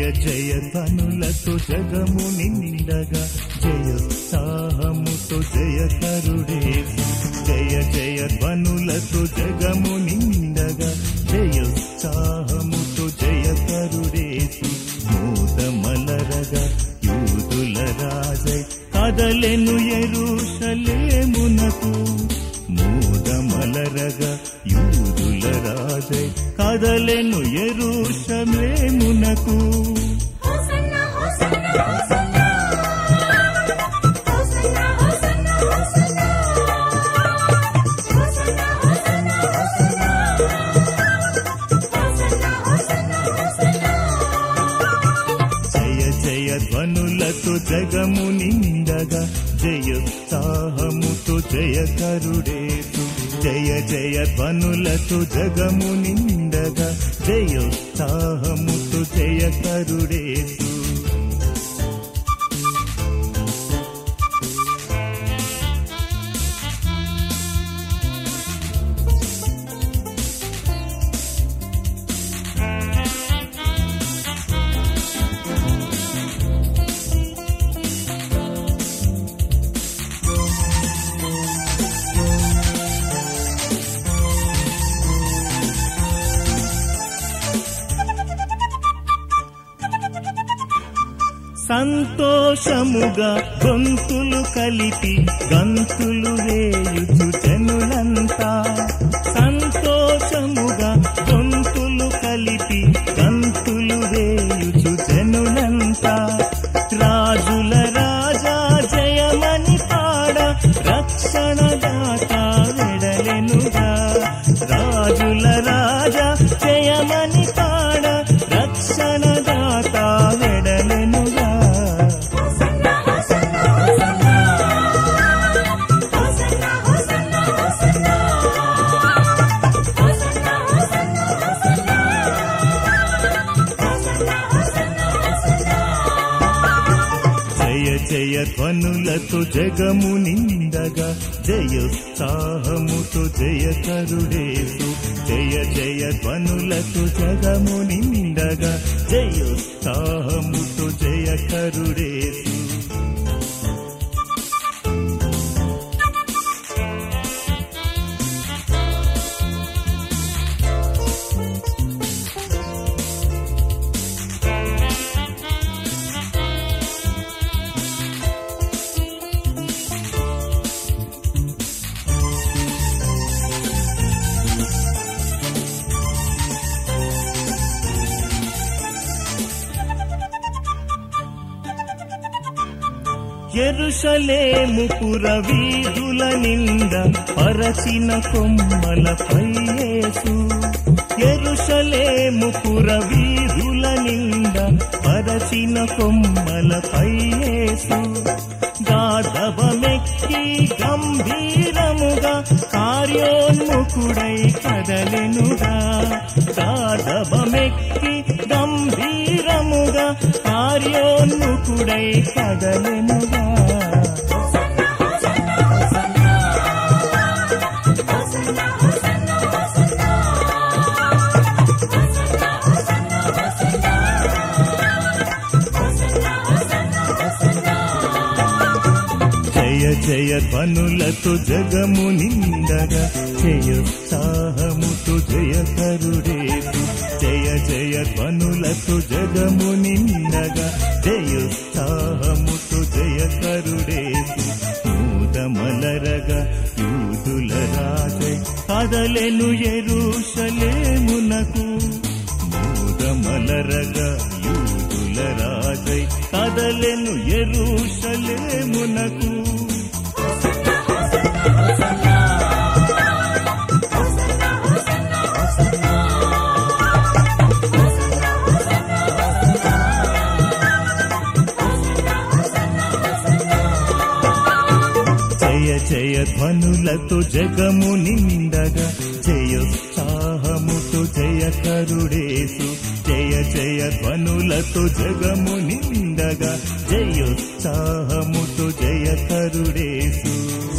జయ ధనులతో జగము నిండగా జయోత్సాహముతో జయ కరుడేసు జయ జయ ధ్వనులతో జగము నిండగా జయోత్సాహముతో జయ కరుడేసు మోదమలరగా యూదుల రాజై కదలెను ఎరుషలేమునకు మోదమలరగా యూదుల రాజై కదలెను ఎరుషలేమునకు hosanna hosanna hosanna hosanna hosanna hosanna hosanna hosanna hosanna hosanna hosanna hosanna జయ జయ ధ్వనులతో జగము నిండగా జయోత్సాహముతో జయ కరుడేసు జయ జయ ధ్వనులతో జగము నిండగా జయోత్సాహముతో జయ కరుడేసు సంతోషముగా గొంతులు కలిపి గంతులు వేయుచు జనులంతా సంతోషముగా గొంతులు కలిపి గంతులు వేయుచు జనులంతా రాజుల రాజా జయమని పాడ రక్షణ దాత వెడలెనుగా రాజుల రాజా జయమని పాడ రక్షణ దాత వెడలెనుగా hosanna hosanna hosanna hosanna hosanna hosanna hosanna hosanna hosanna hosanna hosanna hosanna జయ జయ ధ్వనులతో జగము నిండగా జయోత్సాహముతో జయ కరుడేసు జయ జయ ధ్వనులతో జగము నిండగా జయోత్సాహముతో జయ కరుడేసు ఎరుషలేము పుర వీధుల నింద పరచిన కొమ్మలపై యేసు ఎరుషలేము పుర వీధుల నింద పరచిన కొమ్మలపై యేసు గాధవమెక్కి గంభీరముగా కార్యోన్ముఖుడై కదలెనుగా గాధవమెక్కి గంభీరముగా కార్యోన్ముఖుడై కదలెనుగా hosanna hosanna hosanna hosanna hosanna hosanna hosanna hosanna hosanna hosanna hosanna hosanna జయ జయ ధ్వనులతో జగము నిండగా జయోత్సాహముతో జయ కరుడేసు జయ జయ ధ్వనులతో జగము నిండగా జయోత్సాహముతో జయ కరుడేసు మూదమలరగా యూదుల రాజై కదలెను ఎరుషలేమునకు మూదమలరగా యూదుల రాజై కదలెను ఎరుషలేమునకు జయ జయ ధ్వనులతో జగము నిండగా జయోత్సాహముతో జయ కరుడేసు జయ జయ ధ్వనులతో జగము నిండగా జయోత్సాహముతో జయ కరుడేసు